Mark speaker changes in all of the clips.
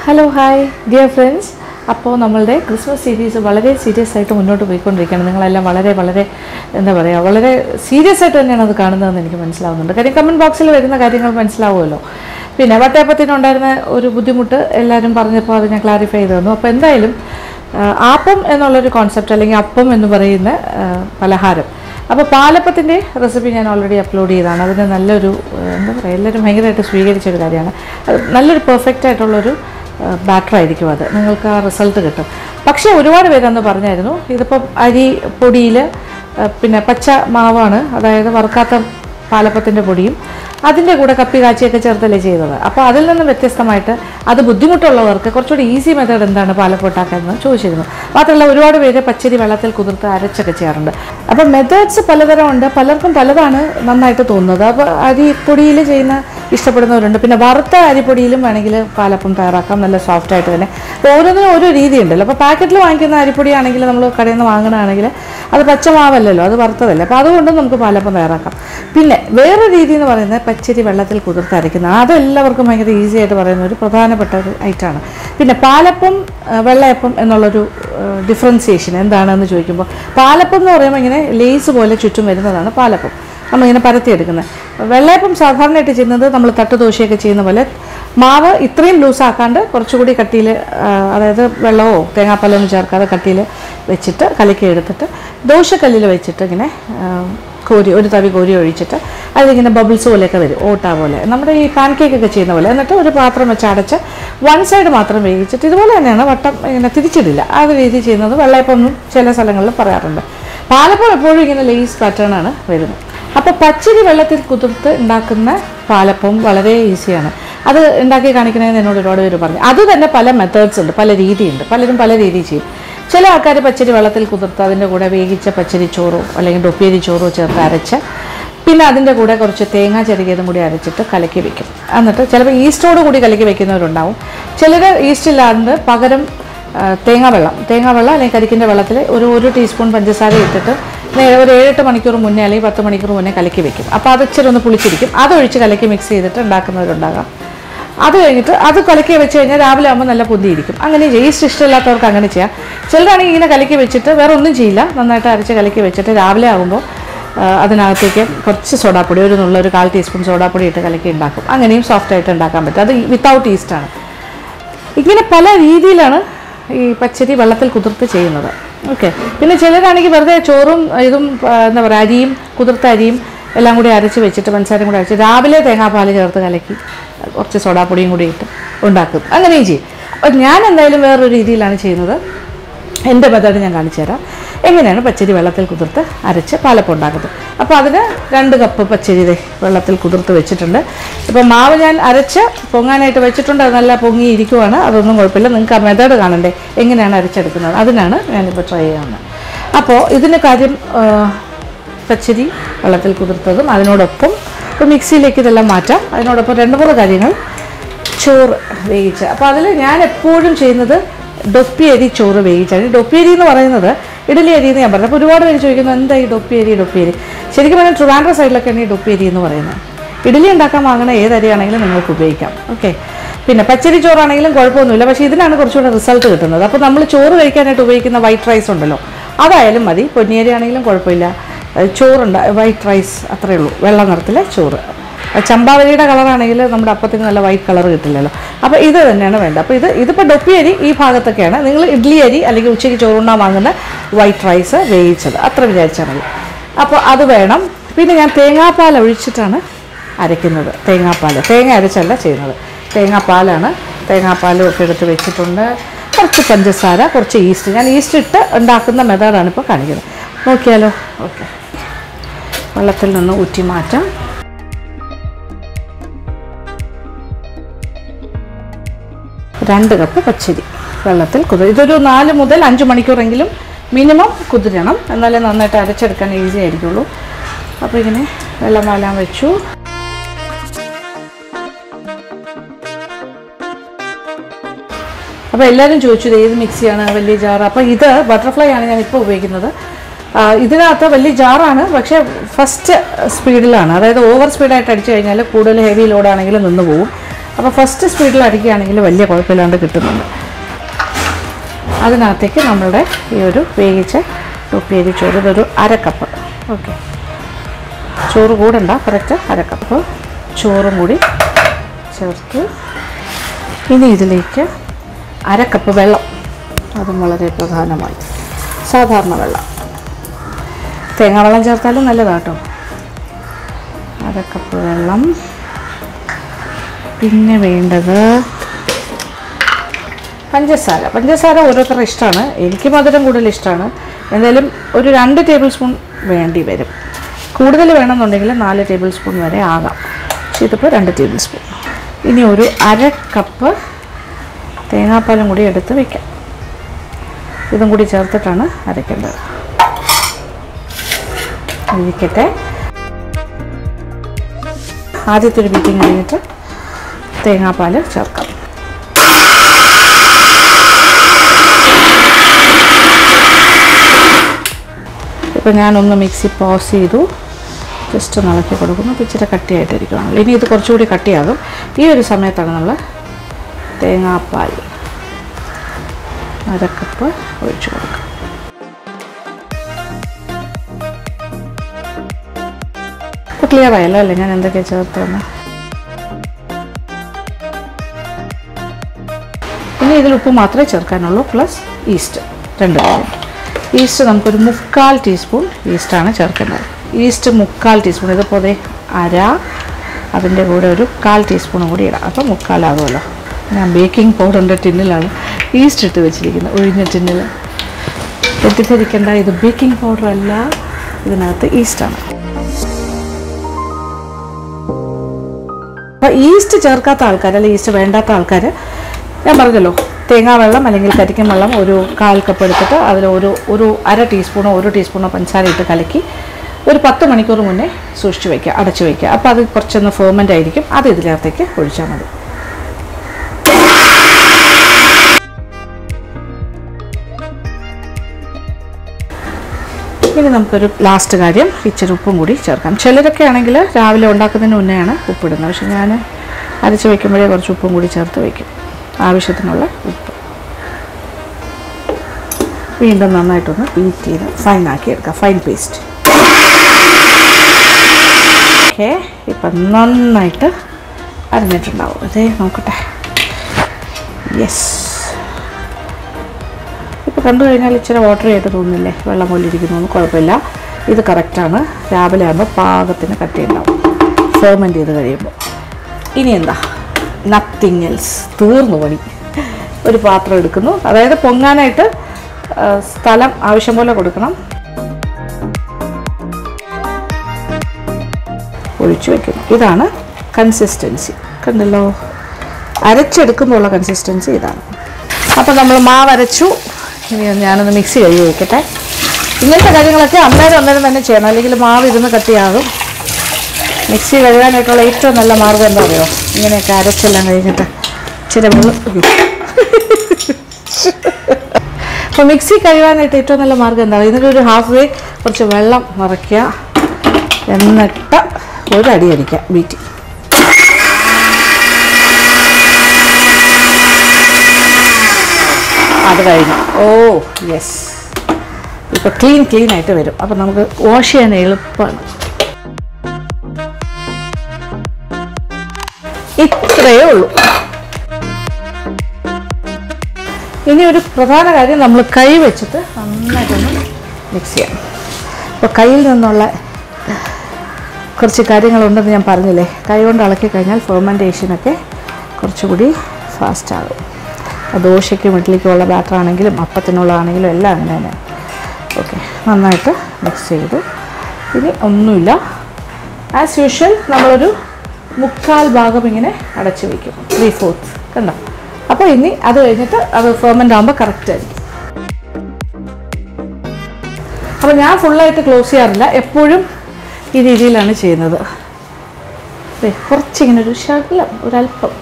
Speaker 1: Hello hi dear friends അപ്പോൾ നമ്മളുടെ Christmas series വളരെ സീരിയസ് ആയിട്ട് മുന്നോട്ട് പോയിക്കൊണ്ടിരിക്കുകയാണ് നിങ്ങളെല്ലാം വളരെ വളരെ എന്താ പറയുക വളരെ സീരിയസ് ആയിട്ട് തന്നെയാണ് അത് കാണുന്നതെന്ന് എനിക്ക് മനസ്സിലാവുന്നുണ്ട് കാര്യം കമൻറ്റ് ബോക്സിൽ വരുന്ന കാര്യങ്ങൾ മനസ്സിലാവുമല്ലോ പിന്നെ വട്ടയപ്പത്തിനുണ്ടായിരുന്ന ഒരു ബുദ്ധിമുട്ട് എല്ലാവരും പറഞ്ഞപ്പോൾ അത് ഞാൻ ക്ലാരിഫൈ ചെയ്ത് തന്നു അപ്പോൾ എന്തായാലും ആ, ആപ്പം എന്നുള്ളൊരു കോൺസെപ്റ്റ് അല്ലെങ്കിൽ അപ്പം എന്ന് പറയുന്ന ആ, പലഹാരം അപ്പോൾ പാലപ്പത്തിൻ്റെ റെസിപ്പി ഞാൻ ഓൾറെഡി അപ്ലോഡ് ചെയ്തതാണ് അതിന് നല്ലൊരു ആ, എന്താ പറയുക എല്ലാവരും ഭയങ്കരമായിട്ട് സ്വീകരിച്ച ഒരു കാര്യമാണ് അത് നല്ലൊരു പെർഫെക്റ്റ് ആയിട്ടുള്ളൊരു ബാറ്റർ ആയിരിക്കും അത് നിങ്ങൾക്ക് ആ റിസൾട്ട് കിട്ടും പക്ഷേ ഒരുപാട് പേരന്ന് പറഞ്ഞായിരുന്നു ഇതിപ്പം അരി പൊടിയിൽ പിന്നെ പച്ച മാവാണ് അതായത് വറുക്കാത്ത പാലപ്പത്തിൻ്റെ പൊടിയും അതിൻ്റെ കൂടെ കപ്പി കാച്ചിയൊക്കെ ചേർത്തല്ലേ ചെയ്തത് അപ്പോൾ അതിൽ നിന്ന് വ്യത്യസ്തമായിട്ട് അത് ബുദ്ധിമുട്ടുള്ളവർക്ക് കുറച്ചുകൂടി ഈസി മെത്തേഡ് എന്താണ് പാലപ്പം ഉണ്ടാക്കുന്നത് ചോദിച്ചിരുന്നു മാത്രമല്ല ഒരുപാട് പേര് പച്ചരി വെള്ളത്തിൽ കുതിർത്ത് അരച്ചൊക്കെ ചെയ്യാറുണ്ട് അപ്പോൾ മെത്തേഡ്സ് പലതരം ഉണ്ട് പലർക്കും പലതാണ് നന്നായിട്ട് തോന്നുന്നത് അപ്പോൾ അരിപ്പൊടിയിൽ ചെയ്യുന്ന ഇഷ്ടപ്പെടുന്നവരുണ്ട് പിന്നെ വറുത്ത അരിപ്പൊടിയിലും വേണമെങ്കിൽ പാലപ്പം തയ്യാറാക്കാം നല്ല സോഫ്റ്റ് ആയിട്ട് തന്നെ അപ്പോൾ ഓരോന്നിനും ഓരോ രീതി ഉണ്ടല്ലോ അപ്പോൾ പാക്കറ്റിൽ വാങ്ങിക്കുന്ന അരിപ്പൊടി ആണെങ്കിൽ നമ്മൾ കടയിൽ നിന്ന് വാങ്ങുകയാണെങ്കിൽ അത് പച്ചമാവല്ലല്ലോ അത് വറുത്തതല്ലേ അപ്പോൾ അതുകൊണ്ട് നമുക്ക് പാലപ്പം തയ്യാറാക്കാം പിന്നെ വേറെ രീതി എന്ന് പറയുന്നത് പച്ചരി വെള്ളത്തിൽ കുതിർത്ത് അരയ്ക്കുന്ന അതെല്ലാവർക്കും ഭയങ്കര ഈസി ആയിട്ട് പറയുന്ന ഒരു പ്രധാനപ്പെട്ട ഒരു ഐറ്റമാണ് പിന്നെ പാലപ്പം ആ, വെള്ളയപ്പം എന്നുള്ളൊരു ഡിഫറൻസിയേഷൻ എന്താണെന്ന് ചോദിക്കുമ്പോൾ പാലപ്പം എന്ന് പറയുമ്പോൾ ഇങ്ങനെ ലേസ് പോലെ ചുറ്റും വരുന്നതാണ് പാലപ്പം നമ്മളിങ്ങനെ പരത്തിയെടുക്കുന്നത് വെള്ളയപ്പം സാധാരണയായിട്ട് ചെയ്യുന്നത് നമ്മൾ തട്ടുദോശയൊക്കെ ചെയ്യുന്ന പോലെ മാവ് ഇത്രയും ലൂസാക്കാണ്ട് കുറച്ചുകൂടി കട്ടിയിൽ അതായത് വെള്ളമോ തേങ്ങാപ്പാലോ ഒന്നും ചേർക്കാതെ കട്ടിയിൽ വെച്ചിട്ട് കലക്കി എടുത്തിട്ട് ദോശക്കല്ലിൽ വെച്ചിട്ട് ഇങ്ങനെ ആ, കോരി ഒരു തവി കോരി ഒഴിച്ചിട്ട് അതിലിങ്ങനെ ബബിൾസ് പോലെയൊക്കെ വരും ഓട്ട പോലെ നമ്മുടെ ഈ പാൻ കേക്ക് ഒക്കെ ചെയ്യുന്ന പോലെ എന്നിട്ട് ഒരു പാത്രം വെച്ച് അടച്ച് വൺ സൈഡ് മാത്രം വേവിച്ചിട്ട് ഇതുപോലെ തന്നെയാണ് വട്ടം ഇങ്ങനെ തിരിച്ചിടില്ല ആ ഒരു രീതി ചെയ്യുന്നത് വെള്ളയപ്പം എന്നും ചില സ്ഥലങ്ങളിൽ പറയാറുണ്ട് പാലപ്പം എപ്പോഴും ഇങ്ങനെ ലേസ് പാറ്റേൺ ആണ് വരുന്നത് അപ്പോൾ പച്ചരി വെള്ളത്തിൽ കുതിർത്ത് ഉണ്ടാക്കുന്ന പാലപ്പം വളരെ ഈസിയാണ് അത് ഉണ്ടാക്കി കാണിക്കണമെന്ന് എന്നോട് ഒരുപാട് പേര് പറഞ്ഞു അത് തന്നെ പല മെത്തേഡ്സ് ഉണ്ട് പല രീതിയുണ്ട് പലരും പല രീതി ചെയ്യും ചില ആൾക്കാർ പച്ചരി വെള്ളത്തിൽ കുതിർത്ത് അതിൻ്റെ കൂടെ വേവിച്ച പച്ചരി ചോറോ അല്ലെങ്കിൽ ഡൊപ്പേരി ചോറോ ചേർത്ത് അരച്ച് പിന്നെ അതിൻ്റെ കൂടെ കുറച്ച് തേങ്ങ ചെറുകിയതും കൂടി അരച്ചിട്ട് കലക്കി വെക്കും എന്നിട്ട് ചിലപ്പോൾ ഈസ്റ്റോട് കൂടി കലക്കി വെക്കുന്നവരുണ്ടാവും ചിലർ ഈസ്റ്റ് ഇല്ലാണ്ട് പകരം ആ, തേങ്ങ വെള്ളം തേങ്ങ വെള്ളം അല്ലെങ്കിൽ കരിക്കിൻ്റെ വെള്ളത്തിൽ ഒരു ഒരു ടീസ്പൂൺ പഞ്ചസാര ഇട്ടിട്ട് നേ- ഒരു ഏഴെട്ട് മണിക്കൂർ മുന്നേ അല്ലെങ്കിൽ പത്ത് മണിക്കൂർ മുന്നേ കലക്കി വെക്കും അപ്പോൾ അത് ഇച്ചിരി ഒന്ന് പുളിച്ചിരിക്കും അതൊഴിച്ച് കലക്കി മിക്സ് ചെയ്തിട്ട് ഉണ്ടാക്കുന്നവരുണ്ടാകാം അത് കഴിഞ്ഞിട്ട് അത് കലക്കി വെച്ച് കഴിഞ്ഞാൽ രാവിലെ ആകുമ്പോൾ നല്ല പൊന്തിയിരിക്കും അങ്ങനെ ചെയ്യും ഈസ്റ്റ് ഇഷ്ടമില്ലാത്തവർക്ക് അങ്ങനെ ചെയ്യാം ചിലരാണെങ്കിൽ ഇങ്ങനെ കലക്കി വെച്ചിട്ട് വേറെ ഒന്നും ചെയ്യില്ല നന്നായിട്ട് അരച്ച് കലക്കി വെച്ചിട്ട് രാവിലെ ആകുമ്പോൾ ആ, അതിനകത്തേക്ക് കുറച്ച് സോഡാപ്പൊടി ഒരു നുള്ള ഒരു കാൽ ടീസ്പൂൺ സോഡാപ്പൊടി ഇട്ട് കലക്കി ഉണ്ടാക്കും അങ്ങനെയും സോഫ്റ്റ് ആയിട്ട് ഉണ്ടാക്കാൻ പറ്റും അത് വിത്തൗട്ട് ഈസ്റ്റാണ് ഇങ്ങനെ പല രീതിയിലാണ് ഈ പച്ചരി വെള്ളത്തിൽ കുതിർത്ത് ചെയ്യുന്നത് ഓക്കെ പിന്നെ ചിലരാണെങ്കിൽ വെറുതെ ചോറും ഇതും ആ, എന്താ പറയുക അരിയും കുതിർത്ത അരിയും എല്ലാം കൂടി അരച്ച് വെച്ചിട്ട് പഞ്ചസാരയും കൂടി അരച്ച് രാവിലെ തേങ്ങാപ്പാൽ ചേർത്ത് കലക്കി കുറച്ച് സോഡാപ്പൊടിയും കൂടി ഇട്ട് ഉണ്ടാക്കും അങ്ങനെയും ചെയ്യും അപ്പം ഞാൻ എന്തായാലും വേറൊരു രീതിയിലാണ് ചെയ്യുന്നത് എൻ്റെ മെത്തേഡ് ഞാൻ കാണിച്ചു തരാം എങ്ങനെയാണ് പച്ചരി വെള്ളത്തിൽ കുതിർത്ത് അരച്ച് പാലപ്പം ഉണ്ടാക്കുന്നത് അപ്പോൾ അതിന് രണ്ട് കപ്പ് പച്ചരി ദേ വെള്ളത്തിൽ കുതിർത്ത് വെച്ചിട്ടുണ്ട് ഇപ്പോൾ മാവ് ഞാൻ അരച്ച് പൊങ്ങാനായിട്ട് വെച്ചിട്ടുണ്ട് അത് നല്ല പൊങ്ങിയിരിക്കുവാണ് അതൊന്നും കുഴപ്പമില്ല നിങ്ങൾക്ക് ആ മെത്തേഡ് കാണണ്ടേ എങ്ങനെയാണ് അരച്ചെടുക്കുന്നത് അതിനാണ് ഞാനിപ്പോൾ ട്രൈ ചെയ്യുന്നത് അപ്പോൾ ഇതിന് കാര്യം ആ, പച്ചരി വെള്ളത്തിൽ കുതിർത്തതും അതിനോടൊപ്പം ഇപ്പോൾ മിക്സിയിലേക്ക് ഇതെല്ലാം മാറ്റാം അതിനോടൊപ്പം രണ്ട് മൂന്ന് കാര്യങ്ങൾ ചോറ് വേവിച്ച് അപ്പോൾ അതിൽ ഞാൻ എപ്പോഴും ചെയ്യുന്നത് ഡൊപ്പി അരി ചോറ് വേവിച്ചാണ് ഈ ഡൊപ്പി അരി എന്ന് പറയുന്നത് ഇഡലി അരി എന്ന് ഞാൻ പറഞ്ഞു അപ്പോൾ ഒരുപാട് പേര് ചോദിക്കുന്നു എന്താ ഈ ഡൊപ്പി അരി ഡൊപ്പി അരി ശരിക്കും പറഞ്ഞാൽ ട്രിവാൻഡ്ര സൈഡിലൊക്കെയാണ് ഈ ഡൊപ്പി അരി എന്ന് പറയുന്നത് ഇഡലി ഉണ്ടാക്കാൻ വാങ്ങുന്ന ഏത് അരിയാണെങ്കിലും നിങ്ങൾക്ക് ഉപയോഗിക്കാം ഓക്കെ പിന്നെ പച്ചരി ചോറാണെങ്കിലും കുഴപ്പമൊന്നുമില്ല പക്ഷേ ഇതിനാണ് കുറച്ചുകൂടെ റിസൾട്ട് കിട്ടുന്നത് അപ്പോൾ നമ്മൾ ചോറ് കഴിക്കാനായിട്ട് ഉപയോഗിക്കുന്ന വൈറ്റ് റൈസ് ഉണ്ടല്ലോ അതായാലും മതി പൊന്നിയരി ആണെങ്കിലും കുഴപ്പമില്ല ഏഹ് ചോറുണ്ട് വൈറ്റ് റൈസ് അത്രയേ ഉള്ളൂ വെള്ള നിറത്തിലെ ചോറ് ചമ്പാവരിയുടെ കളറാണെങ്കിൽ നമ്മുടെ അപ്പത്തിന് നല്ല വൈറ്റ് കളർ കിട്ടില്ലല്ലോ അപ്പോൾ ഇത് തന്നെയാണ് വേണ്ടത് അപ്പോൾ ഇത് ഇതിപ്പോൾ ഡൊപ്പി അരി ഈ ഭാഗത്തൊക്കെയാണ് നിങ്ങൾ ഇഡ്ഡലി അരി അല്ലെങ്കിൽ ഉച്ചയ്ക്ക് ചോറുണ്ണാൻ വാങ്ങുന്ന വൈറ്റ് റൈസ് വേവിച്ചത് അത്ര വിചാരിച്ചാൽ മതി അപ്പോൾ അത് വേണം പിന്നെ ഞാൻ തേങ്ങാപ്പാൽ ഒഴിച്ചിട്ടാണ് അരയ്ക്കുന്നത് തേങ്ങാപ്പാൽ തേങ്ങ അരച്ചല്ല ചെയ്യുന്നത് തേങ്ങാപ്പാലാണ് തേങ്ങാപ്പാലും ഒക്കെ എടുത്ത് വെച്ചിട്ടുണ്ട് കുറച്ച് പഞ്ചസാര കുറച്ച് ഈസ്റ്റ് ഞാൻ ഈസ്റ്റ് ഇട്ട് ഉണ്ടാക്കുന്ന മെത്തേഡാണ് ഇപ്പോൾ കാണിക്കുന്നത് നോക്കിയാലോ ഓക്കെ വെള്ളത്തിൽ നിന്ന് ഊറ്റി മാറ്റാം രണ്ട് കപ്പ് പച്ചരി വെള്ളത്തിൽ കുതിർ ഇതൊരു നാല് മുതൽ അഞ്ച് മണിക്കൂറെങ്കിലും മിനിമം കുതിരണം എന്നാലേ നന്നായിട്ട് അരച്ചെടുക്കാൻ ഈസി ആയിരിക്കുള്ളൂ അപ്പോൾ ഇങ്ങനെ വെള്ളം വാലാൻ വെച്ചു അപ്പോൾ എല്ലാവരും ചോദിച്ചു ഇത് ഏത് മിക്സിയാണ് വലിയ ജാർ അപ്പോൾ ഇത് ബട്ടർഫ്ലൈ ആണ് ഞാൻ ഇപ്പോൾ ഉപയോഗിക്കുന്നത് ആ, ഇതിനകത്ത് വലിയ ജാറാണ് പക്ഷേ ഫസ്റ്റ് സ്പീഡിലാണ് അതായത് ഓവർ സ്പീഡായിട്ട് അടിച്ചു കഴിഞ്ഞാൽ കൂടുതൽ ഹെവി ലോഡാണെങ്കിൽ നിന്ന് പോകും അപ്പോൾ ഫസ്റ്റ് സ്പീഡിൽ അടിക്കുകയാണെങ്കിൽ വലിയ കുഴപ്പമില്ലാണ്ട് കിട്ടുന്നുണ്ട് അതിനകത്തേക്ക് നമ്മളുടെ ഈ ഒരു വേവിച്ച ഉപ്പേരി ചോറ് ഇതൊരു അര കപ്പ് ഓക്കെ ചോറ് കൂടണ്ട കറക്റ്റ് അര കപ്പ് ചോറും കൂടി ചേർത്ത് ഇനി ഇതിലേക്ക് അര കപ്പ് വെള്ളം അതും വളരെ പ്രധാനമായി സാധാരണ വെള്ളം തേങ്ങാ വെള്ളം ചേർത്താലും നല്ലതാട്ടോ അര കപ്പ് വെള്ളം പിന്നെ വേണ്ടത് പഞ്ചസാര പഞ്ചസാര ഓരോരുത്തരുടെ ഇഷ്ടമാണ് എനിക്ക് മധുരം കൂടുതൽ ഇഷ്ടമാണ് എന്തായാലും ഒരു രണ്ട് ടേബിൾ സ്പൂൺ വേണ്ടി വരും കൂടുതൽ വേണമെന്നുണ്ടെങ്കിൽ നാല് ടേബിൾ സ്പൂൺ വരെ ആകാം പക്ഷേ ഇതിപ്പോൾ രണ്ട് ടേബിൾ സ്പൂൺ ഇനി ഒരു അര കപ്പ് തേങ്ങാപ്പാലും കൂടി എടുത്ത് വയ്ക്കാം ഇതും കൂടി ചേർത്തിട്ടാണ് അരയ്ക്കേണ്ടത് ഇരിക്കട്ടെ ആദ്യത്തെ ഒരു ബീറ്റിംഗ് കഴിഞ്ഞിട്ട് തേങ്ങാപ്പാൽ ചേർക്കാം ഇപ്പോൾ ഞാനൊന്ന് മിക്സി പോസ് ചെയ്തു ജസ്റ്റ് ഒന്ന് ഇളക്കി കൊടുക്കുന്നു അപ്പോൾ ഇച്ചിരി കട്ടിയായിട്ടിരിക്കുകയാണല്ലോ ഇനി ഇത് കുറച്ചുകൂടി കട്ടിയാകും ഈ ഒരു സമയത്താണ് നമ്മൾ തേങ്ങാപ്പാൽ അര കപ്പ് ഒഴിച്ചു കൊടുക്കുക ഇപ്പോൾ ക്ലിയർ ആയല്ലോ അല്ലേ ഞാൻ എന്തൊക്കെയാണ് ചേർത്തെന്ന് ഇനി ഇതിൽ ഉപ്പ് മാത്രമേ ചേർക്കാനുള്ളൂ പ്ലസ് ഈസ്റ്റ് രണ്ട് കാര്യം ഈസ്റ്റ് നമുക്കൊരു മുക്കാൽ ടീസ്പൂൺ ഈസ്റ്റാണ് ചേർക്കേണ്ടത് ഈസ്റ്റ് മുക്കാൽ ടീസ്പൂൺ ഇതിപ്പോൾ ദേ അര അതിൻ്റെ കൂടെ ഒരു കാൽ ടീസ്പൂണും കൂടി ഇടാം അപ്പോൾ മുക്കാലാകുമല്ലോ ഞാൻ ബേക്കിംഗ് പൗഡറിൻ്റെ ടിന്നിലാണ് ഈസ്റ്റ് ഇട്ട് വെച്ചിരിക്കുന്നത് ഒഴിഞ്ഞ ടിന്നിൽ തെറ്റിദ്ധരിക്കേണ്ട ഇത് ബേക്കിംഗ് പൗഡർ അല്ല ഇതിനകത്ത് ഈസ്റ്റാണ് അപ്പോൾ ഈസ്റ്റ് ചേർക്കാത്ത ആൾക്കാർ അല്ലെങ്കിൽ ഈസ്റ്റ് വേണ്ടാത്ത ആൾക്കാർ ഞാൻ പറഞ്ഞല്ലോ തേങ്ങാ വെള്ളം അല്ലെങ്കിൽ കരിക്കൻ വെള്ളം ഒരു കാൽ കപ്പ് എടുത്തിട്ട് അതിൽ ഒരു ഒരു അര ടീസ്പൂണോ ഒരു ടീസ്പൂണോ പഞ്ചസാര ഇട്ട് കലക്കി ഒരു പത്ത് മണിക്കൂർ മുന്നേ സൂക്ഷിച്ച് വയ്ക്കുക അടച്ചു വയ്ക്കുക അപ്പോൾ അത് കുറച്ചൊന്ന് ഫെർമെൻ്റ് ആയിരിക്കും അത് ഇതിനകത്തേക്ക് ഒഴിച്ചാൽ മതി ഇനി നമുക്കൊരു ലാസ്റ്റ് കാര്യം ഇച്ചിരി ഉപ്പും കൂടി ചേർക്കാം ചിലരൊക്കെ ആണെങ്കിൽ രാവിലെ ഉണ്ടാക്കുന്നതിന് മുന്നെയാണ് ഉപ്പിടുന്നത് പക്ഷെ ഞാൻ അരച്ച് വയ്ക്കുമ്പോഴേ കുറച്ച് ഉപ്പും കൂടി ചേർത്ത് വയ്ക്കും ആവശ്യത്തിനുള്ള ഉപ്പ് വീണ്ടും നന്നായിട്ടൊന്ന് ബീറ്റ് ചെയ്ത് ഫൈൻ ആക്കി എടുക്കാം ഫൈൻ പേസ്റ്റ് ഓക്കെ ഇപ്പം നന്നായിട്ട് അരഞ്ഞിട്ടുണ്ടാവും അതേ നോക്കട്ടെ യെസ് ഇപ്പോൾ കണ്ടു കഴിഞ്ഞാൽ ഇച്ചിരി വാട്ടർ ആയിട്ട് തോന്നുന്നില്ലേ വെള്ളം പോലിരിക്കുന്നു കുഴപ്പമില്ല ഇത് കറക്റ്റാണ് രാവിലെ ആകുമ്പോൾ പാകത്തിന് കട്ടിയുണ്ടാവും ഫെർമെൻറ്റ് ചെയ്ത് കഴിയുമ്പോൾ ഇനി എന്താ നത്തിങ് എൽസ് തീർന്നു പണി ഒരു പാത്രം എടുക്കുന്നു അതായത് പൊങ്ങാനായിട്ട് ആ, സ്ഥലം ആവശ്യം പോലെ കൊടുക്കണം ഒഴിച്ചു വെക്കുന്നു ഇതാണ് കൺസിസ്റ്റൻസി കണ്ടല്ലോ അരച്ചെടുക്കുമ്പോഴുള്ള കൺസിസ്റ്റൻസി ഇതാണ് അപ്പോൾ നമ്മൾ മാവ് അരച്ചു ഇനി ഞാനൊന്ന് മിക്സി കഴുകി വയ്ക്കട്ടെ ഇങ്ങനത്തെ കാര്യങ്ങളൊക്കെ അന്നേരം അന്നേരം തന്നെ ചെയ്യണം അല്ലെങ്കിൽ മാവ് ഇരുന്ന് കട്ടിയാകും മിക്സി കഴുകാനായിട്ടുള്ള ഏറ്റവും നല്ല മാർഗ്ഗം എന്താ പറയുക ഇങ്ങനെയൊക്കെ അരച്ചെല്ലാം കഴിഞ്ഞിട്ട് ഇച്ചിരി വെള്ളം അയ്യോ. അപ്പോൾ മിക്സി കഴുകാനായിട്ട് ഏറ്റവും നല്ല മാർഗ്ഗം എന്താ ഇതിൻ്റെ ഒരു ഹാഫ് വേ കുറച്ച് വെള്ളം നിറയ്ക്കുക എന്നിട്ട് ഒരടി അടിക്കുക ബീറ്റി അത് കഴിഞ്ഞു ഓ യെസ് ഇപ്പോൾ ക്ലീൻ ക്ലീൻ ആയിട്ട് വരും അപ്പോൾ നമുക്ക് വാഷ് ചെയ്യാൻ എളുപ്പമാണ് ഇത്രയേ ഉള്ളൂ ഇനി ഒരു പ്രധാന കാര്യം നമ്മൾ കൈ വെച്ചിട്ട് നന്നായിട്ടൊന്ന് മിക്സ് ചെയ്യാം അപ്പോൾ കയ്യിൽ നിന്നുള്ള കുറച്ച് കാര്യങ്ങളുണ്ടെന്ന് ഞാൻ പറഞ്ഞില്ലേ കൈ കൊണ്ട് ഇളക്കി കഴിഞ്ഞാൽ ഫെർമെൻറ്റേഷനൊക്കെ കുറച്ചുകൂടി ഫാസ്റ്റ് ആകും അപ്പോൾ ദോശയ്ക്കും ഇഡ്ഡലിക്കുമുള്ള ബാറ്റർ ആണെങ്കിലും അപ്പത്തിനുള്ളതാണെങ്കിലും എല്ലാം അങ്ങനെ തന്നെ ഓക്കെ നന്നായിട്ട് മിക്സ് ചെയ്തു ഇനി ഒന്നുമില്ല ആസ് യൂഷ്വൽ നമ്മളൊരു മുക്കാൽ ഭാഗം ഇങ്ങനെ അടച്ചു വയ്ക്കും ത്രീ ഫോർത്ത് കണ്ടോ അപ്പോൾ ഇനി അത് കഴിഞ്ഞിട്ട് അത് ഫെർമെൻ്റ് ആകുമ്പോൾ കറക്റ്റ് ആയിരിക്കും അപ്പോൾ ഞാൻ ഫുള്ളായിട്ട് ക്ലോസ് ചെയ്യാറില്ല എപ്പോഴും ഈ രീതിയിലാണ് ചെയ്യുന്നത് ദേ, കുറച്ചിങ്ങനെ ഒരു ശകലം ഒരല്പം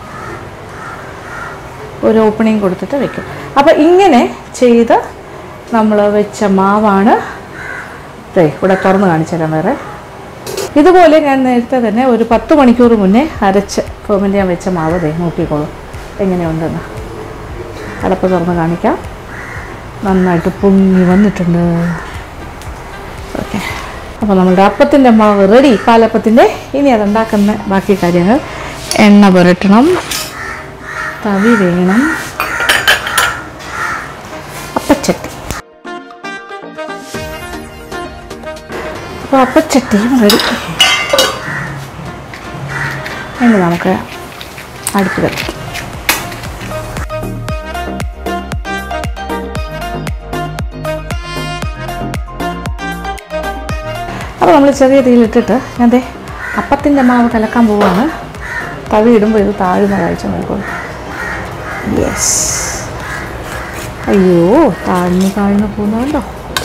Speaker 1: ഒരു ഓപ്പണിങ് കൊടുത്തിട്ട് വെക്കും അപ്പോൾ ഇങ്ങനെ ചെയ്ത് നമ്മൾ വെച്ച മാവാണ് ദേ ഇവിടെ തുറന്ന് കാണിച്ചു തരാം വേറെ ഇതുപോലെ ഞാൻ നേരത്തെ തന്നെ ഒരു പത്ത് മണിക്കൂർ മുന്നേ അരച്ച് ഫെർമെൻ്റ് ചെയ്യാൻ വെച്ച മാവ് ദേ നോക്കിക്കോളൂ എങ്ങനെയുണ്ടെന്ന് അടപ്പ് തുറന്ന് കാണിക്കാം നന്നായിട്ട് പൊങ്ങി വന്നിട്ടുണ്ട് ഓക്കെ അപ്പോൾ നമ്മുടെ അപ്പത്തിൻ്റെ മാവ് റെഡി പാലപ്പത്തിൻ്റെ ഇനി അതുണ്ടാക്കുന്ന ബാക്കി കാര്യങ്ങൾ എണ്ണ പുരട്ടണം തവി വേണം അപ്പച്ചട്ടി അപ്പോൾ അപ്പച്ചട്ടിയും റെഡി ഇനി നമുക്ക് അടുപ്പ് കത്തിക്കാം അപ്പോൾ നമ്മൾ ചെറിയ തീയിലിട്ടിട്ട് ഞാൻ ദേ അപ്പത്തിൻ്റെ മാവ് കലക്കാൻ പോവാണ് തവി ഇടുമ്പോൾ ഇത് താഴ്ന്ന കാഴ്ച നോക്കും യെസ് അയ്യോ താഴ്ന്നു താഴ്ന്നു പോകുന്നുണ്ടോ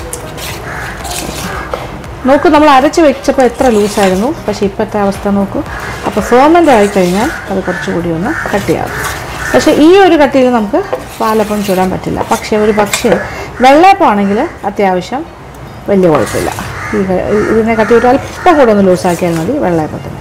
Speaker 1: നോക്കൂ നമ്മൾ അരച്ച് വെച്ചപ്പോൾ എത്ര ലൂസായിരുന്നു പക്ഷേ ഇപ്പോഴത്തെ അവസ്ഥ നോക്കൂ അപ്പോൾ ഫേർമെൻ്റ് ആയിക്കഴിഞ്ഞാൽ അത് കുറച്ചുകൂടി ഒന്ന് കട്ടിയാകും പക്ഷേ ഈ ഒരു കട്ടിയിൽ നമുക്ക് പാലപ്പം ചൂടാൻ പറ്റില്ല പക്ഷേ ഒരു പക്ഷേ വെള്ളയപ്പമാണെങ്കിൽ അത്യാവശ്യം വലിയ കുഴപ്പമില്ല ഈ ക- ഇതിനെ കട്ടി ഒരു അല്പം കൂടെ ഒന്ന് ലൂസാക്കിയാൽ മതി വെള്ളയപ്പത്തിന്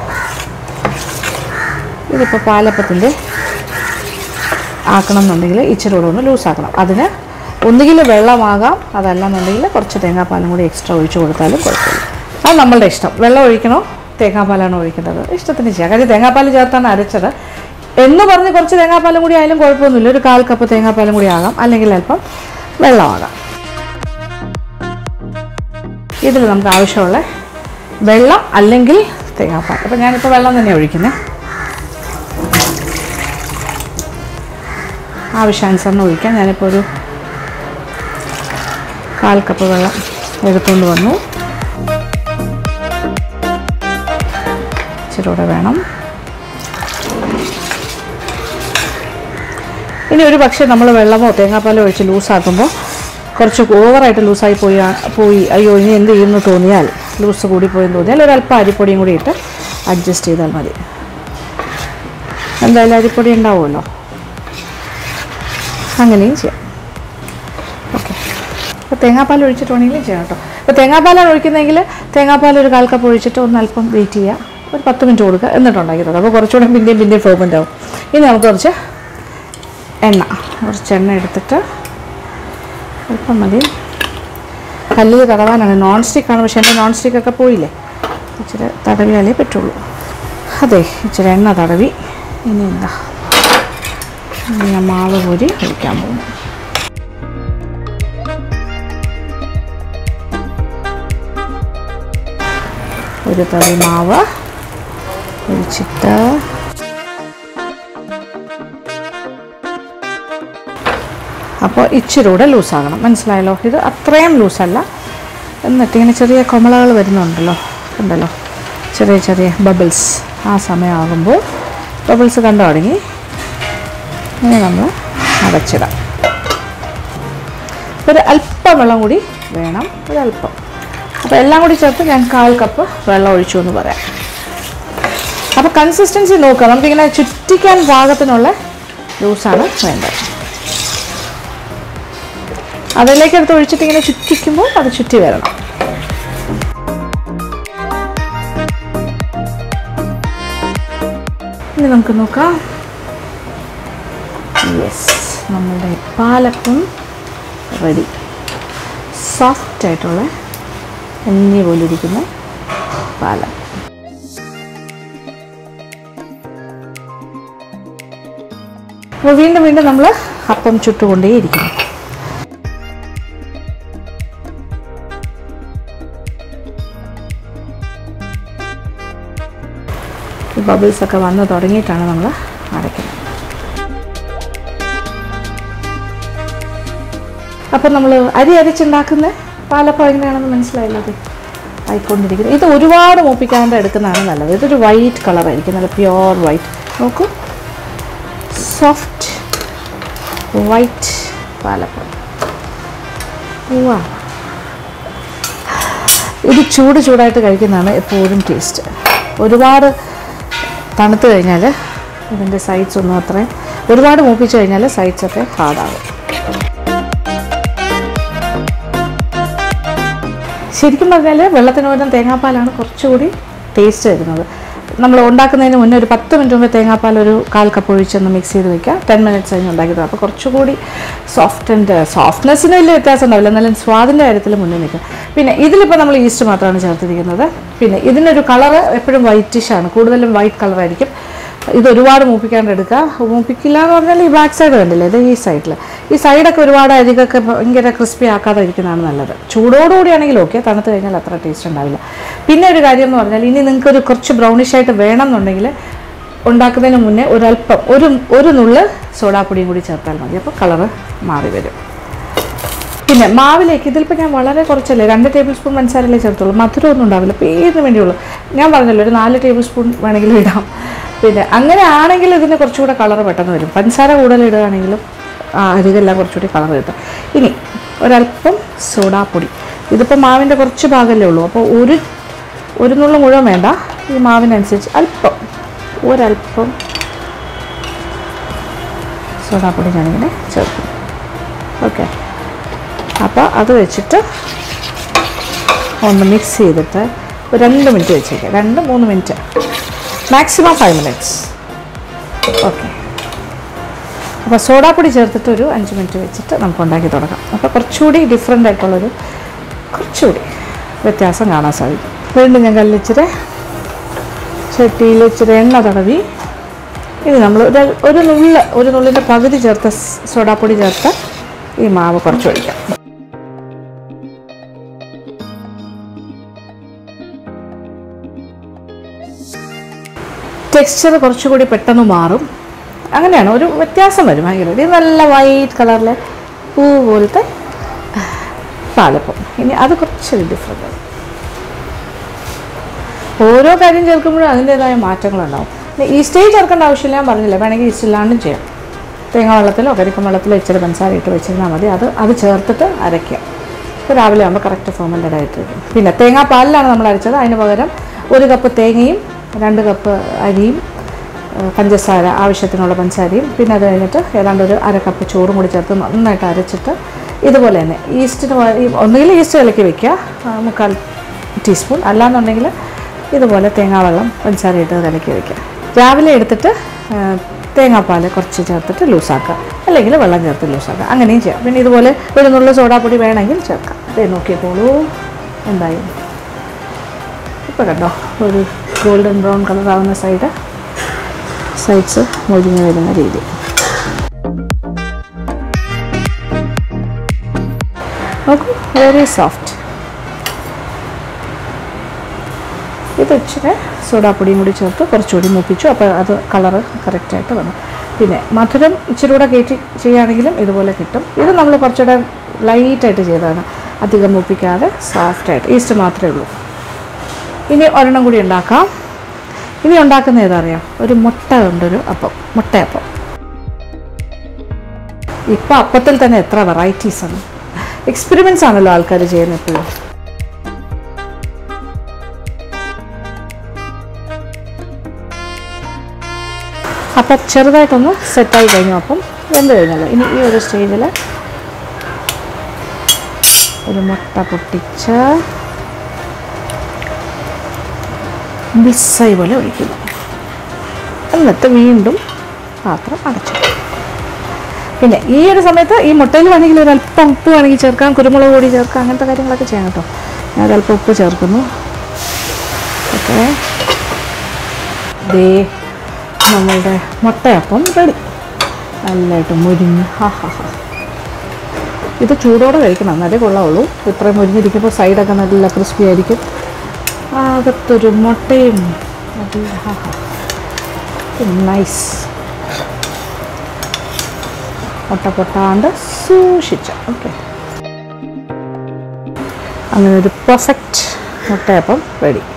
Speaker 1: ഇതിപ്പോൾ പാലപ്പത്തിൻ്റെ ആക്കണം എന്നുണ്ടെങ്കിൽ ഇച്ചിരി കൂടെ ഒന്ന് ലൂസാക്കണം അതിന് ഒന്നുകിൽ വെള്ളമാകാം അതല്ലെന്നുണ്ടെങ്കിൽ കുറച്ച് തേങ്ങാപ്പാലും കൂടി എക്സ്ട്രാ ഒഴിച്ച് കൊടുത്താലും കുഴപ്പമില്ല അത് നമ്മളുടെ ഇഷ്ടം വെള്ളം ഒഴിക്കണോ തേങ്ങാപ്പാലാണോ ഒഴിക്കേണ്ടത് ഇഷ്ടത്തിന് ചെയ്യാം കാര്യം തേങ്ങാപ്പാൽ ചേർത്താണ് അരച്ചത് എന്ന് പറഞ്ഞ് കുറച്ച് തേങ്ങാപ്പാലും കൂടി ആയാലും കുഴപ്പമൊന്നുമില്ല ഒരു കാൽ കപ്പ് തേങ്ങാപ്പാലും കൂടി ആകാം അല്ലെങ്കിൽ അല്പം വെള്ളമാകാം ഇതിൽ നമുക്ക് ആവശ്യമുള്ള വെള്ളം അല്ലെങ്കിൽ തേങ്ങാപ്പാൽ അപ്പോൾ ഞാനിപ്പോൾ വെള്ളം തന്നെ ഒഴിക്കുന്നത് ആവശ്യാനുസരണം ഒഴിക്കാം ഞാനിപ്പോൾ ഒരു കാൽ കപ്പ് വെള്ളം എടുത്തുകൊണ്ട് വന്നു ഇച്ചിരി കൂടെ വേണം ഇനി ഒരു പക്ഷേ നമ്മൾ വെള്ളമോ തേങ്ങാപ്പാലോ ഒഴിച്ച് ലൂസാക്കുമ്പോൾ കുറച്ച് ഓവറായിട്ട് ലൂസായി പോയി പോയി അയ്യോ ഇനി എന്ത് ചെയ്യുമെന്ന് തോന്നിയാൽ ലൂസ് കൂടി പോയെന്ന് തോന്നിയാൽ ഒരല്പം അരിപ്പൊടിയും കൂടി ഇട്ട് അഡ്ജസ്റ്റ് ചെയ്താൽ മതി എന്തായാലും അരിപ്പൊടി ഉണ്ടാവുമല്ലോ അങ്ങനെയും ചെയ്യാം ഓക്കെ അപ്പോൾ തേങ്ങാപ്പാൽ ഒഴിച്ചിട്ട് വേണമെങ്കിലും ചെയ്യാം കേട്ടോ ഇപ്പോൾ തേങ്ങാപ്പാലാണ് ഒഴിക്കുന്നതെങ്കിൽ തേങ്ങാപ്പാൽ ഒരു കാൽ കപ്പ് ഒഴിച്ചിട്ട് ഒന്ന് അല്പം വെയിറ്റ് ചെയ്യുക ഒരു പത്ത് മിനിറ്റ് കൊടുക്കുക എന്നിട്ട് ഉണ്ടാക്കി തുടങ്ങും അപ്പോൾ കുറച്ചുകൂടെ പിന്നെയും പിന്നെയും ഫെർമെൻ്റ് ആവും ഇനി നമുക്ക് കുറച്ച് എണ്ണ കുറച്ച് എണ്ണ എടുത്തിട്ട് അല്പം മതി കല്ലിൽ തടവാനാണ് നോൺ സ്റ്റിക്കാണ് പക്ഷേ എൻ്റെ നോൺ സ്റ്റിക്കൊക്കെ പോയില്ലേ ഇച്ചിരി തടവിയാലേ പറ്റുള്ളൂ അതെ ഇച്ചിരി എണ്ണ തടവി ഇനി എന്താ ഇനി ഞാൻ മാവ് കോരി ഒഴിക്കാൻ പോകുന്നു ഒരു തവി മാവ് ഒഴിച്ചിട്ട് അപ്പോൾ ഇച്ചിരി കൂടെ ലൂസാകണം മനസ്സിലായല്ലോ ഇത് അത്രയും ലൂസല്ല എന്നിട്ട് ഇങ്ങനെ ചെറിയ കൊമളകൾ വരുന്നുണ്ടല്ലോ ഉണ്ടല്ലോ ചെറിയ ചെറിയ ബബിൾസ് ആ സമയമാകുമ്പോൾ ബബിൾസ് കണ്ടു തുടങ്ങി ഇനി നമ്മൾ അടച്ചിടാം ഒരു അല്പം വെള്ളം കൂടി വേണം ഒരല്പം അപ്പോൾ എല്ലാം കൂടി ചേർത്ത് ഞാൻ കാൽ കപ്പ് വെള്ളം ഒഴിച്ചു എന്ന് പറയാം അപ്പോൾ കൺസിസ്റ്റൻസി നോക്കുക നമുക്കിങ്ങനെ ചുറ്റിക്കാൻ പാകത്തിനുള്ള ജ്യൂസാണ് വേണ്ടത് അതിലേക്ക് എടുത്ത് ഒഴിച്ചിട്ട് ഇങ്ങനെ ചുറ്റിക്കുമ്പോൾ അത് ചുറ്റി വരണം ഇനി നമുക്ക് നോക്കാം യെസ് നമ്മുടെ പാലപ്പം റെഡി സോഫ്റ്റ് ആയിട്ടുള്ള എണ്ണി പോലെ ഇരിക്കുന്ന പാലം അപ്പോൾ വീണ്ടും വീണ്ടും നമ്മൾ അപ്പം ചുട്ടുകൊണ്ടേയിരിക്കുന്നു ഈ ബബിൾസ് ഒക്കെ വന്ന് തുടങ്ങിയിട്ടാണ് നമ്മൾ അടയ്ക്കുന്നത് അപ്പം നമ്മൾ അരി അരിച്ചുണ്ടാക്കുന്ന പാലപ്പം എങ്ങനെയാണെന്ന് മനസ്സിലായല്ലോ അത് ആയിക്കൊണ്ടിരിക്കുന്നത് ഇത് ഒരുപാട് മൂപ്പിക്കാണ്ട് എടുക്കുന്നതാണ് നല്ലത് ഇതൊരു വൈറ്റ് കളറായിരിക്കും നല്ല പ്യുവർ വൈറ്റ് നോക്കൂ സോഫ്റ്റ് വൈറ്റ് പാലപ്പം വാ ഇത് ചൂട് ചൂടായിട്ട് കഴിക്കുന്നതാണ് എപ്പോഴും ടേസ്റ്റ് ഒരുപാട് തണുത്ത് കഴിഞ്ഞാൽ ഇതിൻ്റെ സൈഡ്സ് ഒന്നും അത്ര ഒരുപാട് മൂപ്പിച്ച് കഴിഞ്ഞാൽ സൈഡ്സ് ഒക്കെ ഹാർഡാകും ശരിക്കും പറഞ്ഞാൽ വെള്ളത്തിന് പകരം തേങ്ങാപ്പാലാണ് കുറച്ചുകൂടി ടേസ്റ്റ് വരുന്നത് നമ്മൾ ഉണ്ടാക്കുന്നതിന് മുന്നേ ഒരു പത്ത് മിനിറ്റ് മുമ്പ് തേങ്ങാപ്പാൽ ഒരു കാൽ കപ്പ് ഒഴിച്ചൊന്ന് മിക്സ് ചെയ്ത് വെക്കുക ടെൻ മിനിറ്റ്സ് കഴിഞ്ഞ് ഉണ്ടാക്കിയത് അപ്പോൾ കുറച്ചുകൂടി സോഫ്റ്റ് ആൻഡ് സോഫ്റ്റ്നെസ്സിന് വലിയ വ്യത്യാസം ഉണ്ടാവില്ല എന്നാലും സ്വാദിൻ്റെ കാര്യത്തിൽ മുന്നിൽ നിൽക്കുക പിന്നെ ഇതിലിപ്പോൾ നമ്മൾ ഈസ്റ്റ് മാത്രമാണ് ചേർത്തിരിക്കുന്നത് പിന്നെ ഇതിനൊരു കളറ് എപ്പോഴും വൈറ്റിഷാണ് കൂടുതലും വൈറ്റ് കളറായിരിക്കും ഇത് ഒരുപാട് മൂപ്പിക്കാണ്ട് എടുക്കുക മൂപ്പിക്കില്ല എന്ന് പറഞ്ഞാൽ ഈ ബാക്ക് സൈഡ് കണ്ടില്ലേ ഇത് ഈ സൈഡിൽ ഈ സൈഡൊക്കെ ഒരുപാട് അരികൊക്കെ ഭയങ്കര ക്രിസ്പി ആക്കാതെ ഇരിക്കുന്നതാണ് നല്ലത് ചൂടോടുകൂടിയാണെങ്കിൽ ഓക്കെ തണുത്ത് കഴിഞ്ഞാൽ അത്ര ടേസ്റ്റ് ഉണ്ടാവില്ല പിന്നെ ഒരു കാര്യം എന്ന് പറഞ്ഞാൽ ഇനി നിങ്ങൾക്ക് ഒരു കുറച്ച് ബ്രൗണിഷ് ആയിട്ട് വേണം എന്നുണ്ടെങ്കിൽ ഉണ്ടാക്കുന്നതിന് മുന്നേ ഒരല്പം ഒരു ഒരു നുള്ള് സോഡാപ്പൊടിയും കൂടി ചേർത്താൽ മതി അപ്പോൾ കളറ് മാറി വരും പിന്നെ മാവിലേക്ക് ഇതിലിപ്പോൾ ഞാൻ വളരെ കുറച്ചല്ലേ രണ്ട് ടേബിൾ സ്പൂൺ പഞ്ചസാരല്ലേ ചേർത്തുള്ളൂ മധുരമൊന്നും ഉണ്ടാവില്ല പേരിന് വേണ്ടിയുള്ളൂ ഞാൻ പറഞ്ഞല്ലോ ഒരു നാല് ടേബിൾ സ്പൂൺ വേണമെങ്കിലും ഇടാം പിന്നെ അങ്ങനെ ആണെങ്കിൽ ഇതിന് കുറച്ചുകൂടെ കളർ പെട്ടെന്ന് വരും പഞ്ചസാര കൂടുതൽ ഇടുകയാണെങ്കിലും ആ അരികെല്ലാം കുറച്ചുകൂടി കളർ കിട്ടും ഇനി ഒരല്പം സോഡാപ്പൊടി ഇതിപ്പോൾ മാവിൻ്റെ കുറച്ച് ഭാഗമല്ലേ ഉള്ളൂ അപ്പോൾ ഒരു ഒരു നുള്ളു മുഴുവൻ വേണ്ട ഈ മാവിനനുസരിച്ച് അല്പം ഒരല്പം സോഡാപ്പൊടി ഞാനിങ്ങനെ ചേർക്കും ഓക്കെ അപ്പോൾ അത് വെച്ചിട്ട് ഒന്ന് മിക്സ് ചെയ്തിട്ട് ഒരു രണ്ട് മിനിറ്റ് വെച്ചേക്കാം രണ്ട് മൂന്ന് minute maximum five minutes okay അപ്പോൾ സോഡാപ്പൊടി ചേർത്തിട്ട് ഒരു അഞ്ച് മിനിറ്റ് വെച്ചിട്ട് നമുക്ക് ഉണ്ടാക്കി തുടങ്ങാം അപ്പോൾ കുറച്ചുകൂടി ഡിഫറെൻ്റ് ആയിട്ടുള്ളൊരു കുറച്ചുകൂടി വ്യത്യാസം കാണാൻ സാധിക്കും വീണ്ടും ഞാൻ കല്ലിച്ചിരി ചട്ടിയിൽ ഇച്ചിരി എണ്ണ തടവി ഇനി നമ്മൾ ഒരു ഒരു നുള്ള് ഒരു നുള്ളിൻ്റെ പകുതി ചേർത്ത സ് സോഡാപ്പൊടി ചേർത്ത് ഈ മാവ് കുറച്ച് ഒഴിക്കാം ടെക്സ്ചർ കുറച്ചുകൂടി പെട്ടെന്ന് മാറും അങ്ങനെയാണ് ഒരു വ്യത്യാസം വരും ഭയങ്കര ഇത് നല്ല വൈറ്റ് കളറിലെ പൂ പോലത്തെ പാലപ്പം ഇനി അത് കുറച്ചൊരു ഡിഫറെൻ്റ് ആണ് ഓരോ കാര്യം ചേർക്കുമ്പോഴും അതിൻ്റേതായ മാറ്റങ്ങളുണ്ടാവും പിന്നെ ഈസ്റ്റേജ് ചേർക്കേണ്ട ആവശ്യമില്ല ഞാൻ പറഞ്ഞില്ല വേണമെങ്കിൽ ഈസ്റ്റ് ഇല്ലാണ്ടും ചെയ്യാം തേങ്ങ വെള്ളത്തിലോ കരിക്കം വെള്ളത്തിലോ ഇച്ചിരി പഞ്ചസാര ഇട്ട് വെച്ചിരുന്നാൽ മതി അത് അത് ചേർത്തിട്ട് അരയ്ക്കുക ഇപ്പോൾ രാവിലെ ആകുമ്പോൾ കറക്റ്റ് ഫോമൻ്റഡ് ആയിട്ടിരിക്കും പിന്നെ തേങ്ങാപ്പാലിലാണ് നമ്മൾ അരച്ചത് അതിന് പകരം ഒരു കപ്പ് തേങ്ങയും രണ്ട് കപ്പ് അരിയും ഏഹ് പഞ്ചസാര ആവശ്യത്തിനുള്ള പഞ്ചസാരയും പിന്നെ അത് കഴിഞ്ഞിട്ട് ഏതാണ്ട് ഒരു അര കപ്പ് ചോറും കൂടി ചേർത്ത് നന്നായിട്ട് അരച്ചിട്ട് ഇതുപോലെ തന്നെ ഈസ്റ്റിന് പകരം- ഈ ഒന്നുകിൽ ഈസ്റ്റ് കലക്കി വെക്കുക ആ, മുക്കാൽ ടീസ്പൂൺ അല്ലാന്നുണ്ടെങ്കിൽ ഇതുപോലെ തേങ്ങാവെള്ളം പഞ്ചസാര ഇട്ട് കലക്കി വെക്കുക രാവിലെ എടുത്തിട്ട് ആ, തേങ്ങാപ്പാൽ കുറച്ച് ചേർത്തിട്ട് ലൂസാക്കുക അല്ലെങ്കിൽ വെള്ളം ചേർത്ത് ലൂസാക്കുക അങ്ങനെയും ചെയ്യാം പിന്നെ ഇതുപോലെ ഒരു നുള്ള സോഡാപ്പൊടി വേണമെങ്കിൽ ചേർക്കാം ഇതേ നോക്കിയപ്പോളൂ എന്തായി ഇപ്പോൾ കണ്ടോ ഒരു ഗോൾഡൻ ബ്രൗൺ കളർ ആവുന്ന സൈഡ് സൈഡ്സ് മൊരിഞ്ഞ് വരുന്ന രീതി നോക്കൂ വെരി സോഫ്റ്റ് ഇത് ഇച്ചിരി സോഡാപ്പൊടിയും കൂടി ചേർത്ത് കുറച്ചുകൂടി മൂപ്പിച്ചു അപ്പോൾ അത് കളറ് കറക്റ്റായിട്ട് വന്നു പിന്നെ മധുരം ഇച്ചിരി കൂടെ കയറ്റി ചെയ്യുകയാണെങ്കിലും ഇതുപോലെ കിട്ടും ഇത് നമ്മൾ കുറച്ചുകൂടെ ലൈറ്റായിട്ട് ചെയ്തതാണ് അധികം മൂപ്പിക്കാതെ സോഫ്റ്റായിട്ട് ഈസ്റ്റ് മാത്രമേ ഉള്ളൂ ഇനി ഒരെണ്ണം കൂടി ഉണ്ടാക്കാം ഇനി ഉണ്ടാക്കുന്ന ഏതറിയാം ഒരു മുട്ട കൊണ്ടൊരു അപ്പം മുട്ടയപ്പം ഇപ്പം അപ്പത്തിൽ തന്നെ എത്ര വെറൈറ്റീസ് ആണ് എക്സ്പെരിമെൻറ്റ്സ് ആണല്ലോ ആൾക്കാർ ചെയ്യുന്നത് എപ്പോഴും അപ്പം ചെറുതായിട്ടൊന്ന് സെറ്റായി കഴിഞ്ഞു അപ്പം എന്ത് കഴിഞ്ഞല്ലോ ഇനി ഈ ഒരു സ്റ്റേജിൽ ഒരു മുട്ട പൊട്ടിച്ച് മിസ്സായി പോലെ ഒഴിക്കുന്നു എന്നിട്ട് വീണ്ടും പാത്രം അടച്ചു പിന്നെ ഈ ഒരു സമയത്ത് ഈ മുട്ടയിൽ വേണമെങ്കിൽ ഒരു അല്പം ഉപ്പ് വേണമെങ്കിൽ ചേർക്കാം കുരുമുളക് പൊടി ചേർക്കാം അങ്ങനത്തെ കാര്യങ്ങളൊക്കെ ചെയ്യാം കേട്ടോ ഞാൻ ഒരല്പം ഉപ്പ് ചേർക്കുന്നു ഓക്കെ ദേ നമ്മളുടെ മുട്ടയപ്പം റെഡി നല്ലതായിട്ട് മുരിഞ്ഞ് ഹാ ഹാ ഹാ ഇത് ചൂടോടെ കഴിക്കണം എന്നാലേ കൊള്ളാവുള്ളൂ ഇത്രയും മുരിഞ്ഞിരിക്കുമ്പോൾ സൈഡൊക്കെ നല്ല ക്രിസ്പി ആയിരിക്കും അകത്തൊരു മുട്ടയും നല്ല ഹാ ഹാ നൈസ് മുട്ട പൊട്ടാണ്ട് സൂക്ഷിച്ച ഓക്കെ അങ്ങനെ ഒരു പെർഫെക്റ്റ് മുട്ടയപ്പം റെഡി